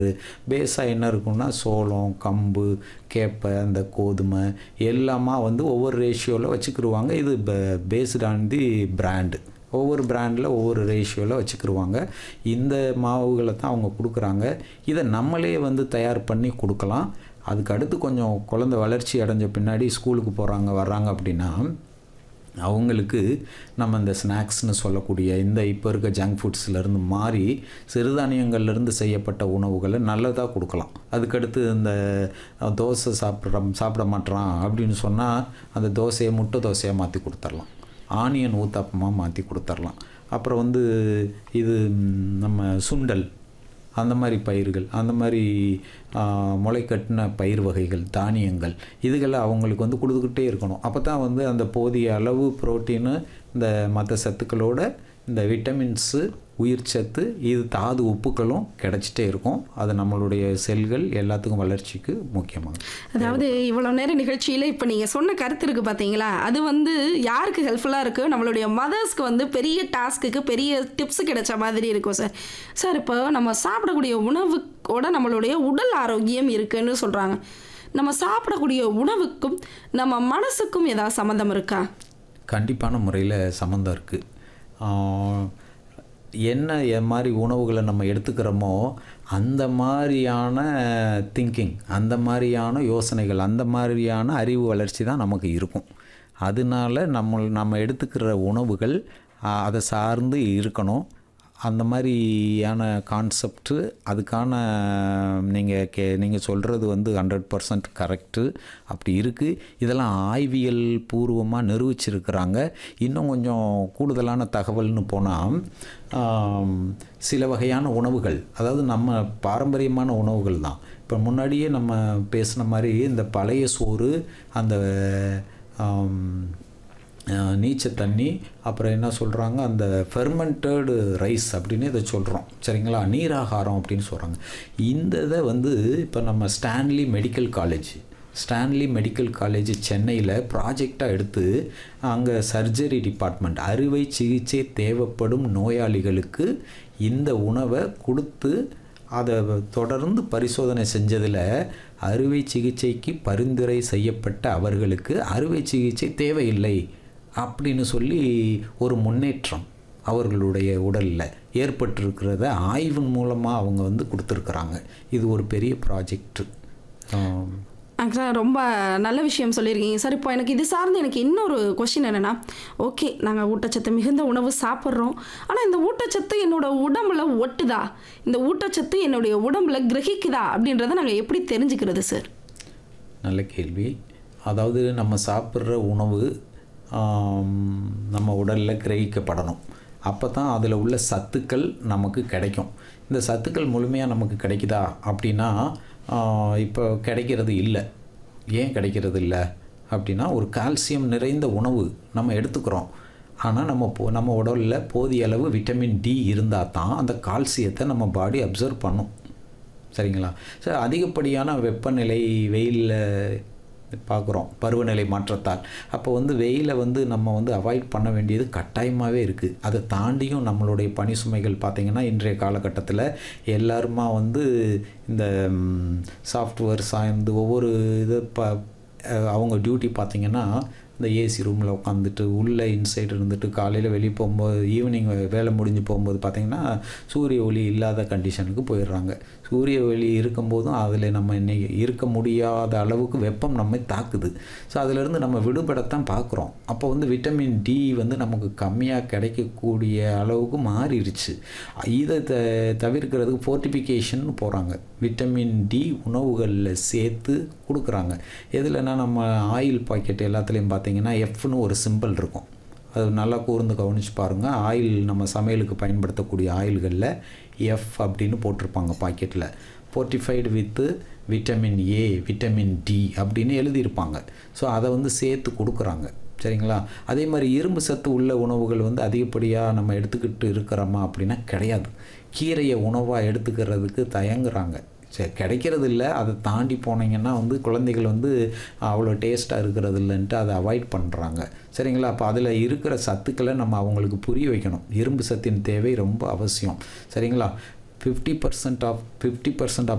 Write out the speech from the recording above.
பேஸாக என்ன இருக்கும்னா சோளம் கம்பு கேப்பை அந்த கோதுமை எல்லாமா வந்து ஒவ்வொரு ரேஷியோவில் வச்சுக்கிருவாங்க இது பேஸ்ட் ஆன் தி பிராண்டு ஒவ்வொரு பிராண்டில் ஒவ்வொரு ரேஷியோவில் வச்சுக்கிருவாங்க இந்த மாவுகளை தான் அவங்க கொடுக்குறாங்க இதை நம்மளே வந்து தயார் பண்ணி கொடுக்கலாம் அதுக்கு அடுத்து கொஞ்சம் குழந்தை வளர்ச்சி அடைஞ்ச பின்னாடி ஸ்கூலுக்கு போகிறாங்க வர்றாங்க அப்படின்னா அவங்களுக்கு நம்ம இந்த ஸ்நாக்ஸ்னு சொல்லக்கூடிய இந்த இப்போ இருக்க ஜங்க் ஃபுட்ஸ்லேருந்து மாறி சிறுதானியங்கள்லேருந்து செய்யப்பட்ட உணவுகளை நல்லதாக கொடுக்கலாம் அதுக்கடுத்து இந்த தோசை சாப்பிட்ற சாப்பிட மாட்றான் அப்படின்னு சொன்னால் அந்த தோசையை முட்டை தோசையாக மாற்றி கொடுத்துர்லாம் ஆனியன் ஊத்தாப்பமாக மாற்றி கொடுத்துர்லாம் அப்புறம் வந்து இது நம்ம சுண்டல் அந்த மாதிரி பயிர்கள் அந்த மாதிரி முளைக்கட்டின பயிர் வகைகள் தானியங்கள் இதுகளை அவங்களுக்கு வந்து கொடுத்துக்கிட்டே இருக்கணும் அப்போ தான் வந்து அந்த போதிய அளவு புரோட்டீனு இந்த மற்ற சத்துக்களோட இந்த விட்டமின்ஸு உயிர் சத்து இது தாது உப்புக்களும் கிடச்சிட்டே இருக்கும் அது நம்மளுடைய செல்கள் எல்லாத்துக்கும் வளர்ச்சிக்கு முக்கியமாகும் அதாவது இவ்வளோ நேரம் நிகழ்ச்சியில் இப்போ நீங்கள் சொன்ன கருத்து இருக்குது பார்த்தீங்களா அது வந்து யாருக்கு ஹெல்ப்ஃபுல்லாக இருக்குது நம்மளுடைய மதர்ஸ்க்கு வந்து பெரிய டாஸ்க்குக்கு பெரிய டிப்ஸ் கிடைச்ச மாதிரி இருக்கும் சார் சார் இப்போ நம்ம சாப்பிடக்கூடிய உணவுக்கோட நம்மளுடைய உடல் ஆரோக்கியம் இருக்குன்னு சொல்கிறாங்க நம்ம சாப்பிடக்கூடிய உணவுக்கும் நம்ம மனசுக்கும் ஏதாவது சம்மந்தம் இருக்கா கண்டிப்பான முறையில் சம்மந்தம் இருக்குது என்ன எ மாதிரி உணவுகளை நம்ம எடுத்துக்கிறோமோ அந்த மாதிரியான திங்கிங் அந்த மாதிரியான யோசனைகள் அந்த மாதிரியான அறிவு வளர்ச்சி தான் நமக்கு இருக்கும் அதனால நம்ம நம்ம எடுத்துக்கிற உணவுகள் அதை சார்ந்து இருக்கணும் அந்த மாதிரியான கான்செப்ட்டு அதுக்கான நீங்கள் கே நீங்கள் சொல்கிறது வந்து ஹண்ட்ரட் பர்சன்ட் கரெக்டு அப்படி இருக்குது இதெல்லாம் ஆய்வியல் பூர்வமாக நிரூபிச்சிருக்கிறாங்க இன்னும் கொஞ்சம் கூடுதலான தகவல்னு போனால் சில வகையான உணவுகள் அதாவது நம்ம பாரம்பரியமான உணவுகள் தான் இப்போ முன்னாடியே நம்ம பேசின மாதிரி இந்த பழைய சோறு அந்த நீச்ச தண்ணி அப்புறம் என்ன சொல்கிறாங்க அந்த ஃபெர்மெண்டடு ரைஸ் அப்படின்னு இதை சொல்கிறோம் சரிங்களா நீராகாரம் அப்படின்னு சொல்கிறாங்க இந்த இதை வந்து இப்போ நம்ம Stanley medical college Stanley medical college சென்னையில் ப்ராஜெக்டாக எடுத்து அங்கே சர்ஜரி டிபார்ட்மெண்ட் அறுவை சிகிச்சை தேவைப்படும் நோயாளிகளுக்கு இந்த உணவை கொடுத்து அதை தொடர்ந்து பரிசோதனை செஞ்சதில் அறுவை சிகிச்சைக்கு பரிந்துரை செய்யப்பட்ட அவர்களுக்கு அறுவை சிகிச்சை தேவையில்லை அப்படின்னு சொல்லி ஒரு முன்னேற்றம் அவர்களுடைய உடலில் ஏற்பட்டிருக்கிறத ஆய்வின் மூலமாக அவங்க வந்து கொடுத்துருக்குறாங்க இது ஒரு பெரிய ப்ராஜெக்டு ஆக்சுவலாக ரொம்ப நல்ல விஷயம் சொல்லியிருக்கீங்க சார் இப்போ எனக்கு இது சார்ந்து எனக்கு இன்னொரு கொஷின் என்னென்னா ஓகே நாங்கள் ஊட்டச்சத்து மிகுந்த உணவு சாப்பிட்றோம் ஆனால் இந்த ஊட்டச்சத்து என்னோட உடம்புல ஒட்டுதா இந்த ஊட்டச்சத்து என்னுடைய உடம்புல கிரகிக்குதா அப்படின்றத நாங்கள் எப்படி தெரிஞ்சுக்கிறது சார் நல்ல கேள்வி அதாவது நம்ம சாப்பிட்ற உணவு நம்ம உடலில் கிரகிக்கப்படணும் அப்போ தான் அதில் உள்ள சத்துக்கள் நமக்கு கிடைக்கும் இந்த சத்துக்கள் முழுமையாக நமக்கு கிடைக்குதா அப்படின்னா இப்போ கிடைக்கிறது இல்லை ஏன் கிடைக்கிறது இல்லை அப்படின்னா ஒரு கால்சியம் நிறைந்த உணவு நம்ம எடுத்துக்கிறோம் ஆனால் நம்ம போ நம்ம உடலில் போதிய அளவு விட்டமின் டி இருந்தால் தான் அந்த கால்சியத்தை நம்ம பாடி அப்சர்வ் பண்ணும் சரிங்களா சார் அதிகப்படியான வெப்பநிலை வெயிலில் பார்க்குறோம் பருவநிலை மாற்றத்தால் அப்போ வந்து வெயிலை வந்து நம்ம வந்து அவாய்ட் பண்ண வேண்டியது கட்டாயமாகவே இருக்குது அதை தாண்டியும் நம்மளுடைய பணி சுமைகள் பார்த்திங்கன்னா இன்றைய காலகட்டத்தில் எல்லாருமா வந்து இந்த சாஃப்ட்வேர் சார்ந்து ஒவ்வொரு இது ப அவங்க டியூட்டி பார்த்திங்கன்னா இந்த ஏசி ரூமில் உட்காந்துட்டு உள்ளே இன்சைடு இருந்துட்டு காலையில் வெளியே போகும்போது ஈவினிங் வேலை முடிஞ்சு போகும்போது பார்த்திங்கன்னா சூரிய ஒளி இல்லாத கண்டிஷனுக்கு போயிடுறாங்க சூரிய ஒளி இருக்கும்போதும் அதில் நம்ம இன்னைக்கு இருக்க முடியாத அளவுக்கு வெப்பம் நம்மை தாக்குது ஸோ அதிலிருந்து நம்ம விடுபடத்தான் பார்க்குறோம் அப்போ வந்து விட்டமின் டி வந்து நமக்கு கம்மியாக கிடைக்கக்கூடிய அளவுக்கு மாறிடுச்சு இதை த தவிர்க்கிறதுக்கு ஃபோர்ட்டிஃபிகேஷன் போகிறாங்க விட்டமின் டி உணவுகளில் சேர்த்து கொடுக்குறாங்க எதுலன்னா நம்ம ஆயில் பாக்கெட் எல்லாத்துலேயும் பார்த்தீங்கன்னா எஃப்னு ஒரு சிம்பிள் இருக்கும் அது நல்லா கூர்ந்து கவனித்து பாருங்கள் ஆயில் நம்ம சமையலுக்கு பயன்படுத்தக்கூடிய ஆயில்களில் எஃப் அப்படின்னு போட்டிருப்பாங்க பாக்கெட்டில் fortified with vitamin A vitamin D அப்படின்னு எழுதியிருப்பாங்க ஸோ அதை வந்து சேர்த்து கொடுக்குறாங்க சரிங்களா அதே மாதிரி இரும்பு சத்து உள்ள உணவுகள் வந்து அதிகப்படியாக நம்ம எடுத்துக்கிட்டு இருக்கிறோமா அப்படின்னா கிடையாது கீரையை உணவாக எடுத்துக்கிறதுக்கு தயங்குறாங்க சரி கிடைக்கிறது இல்லை அதை தாண்டி போனீங்கன்னா வந்து குழந்தைகள் வந்து அவ்வளோ டேஸ்ட்டாக இருக்கிறது இல்லைன்ட்டு அதை அவாய்ட் பண்ணுறாங்க சரிங்களா அப்போ அதில் இருக்கிற சத்துக்களை நம்ம அவங்களுக்கு புரிய வைக்கணும் இரும்பு சத்தின் தேவை ரொம்ப அவசியம் சரிங்களா fifty percent off fifty percent of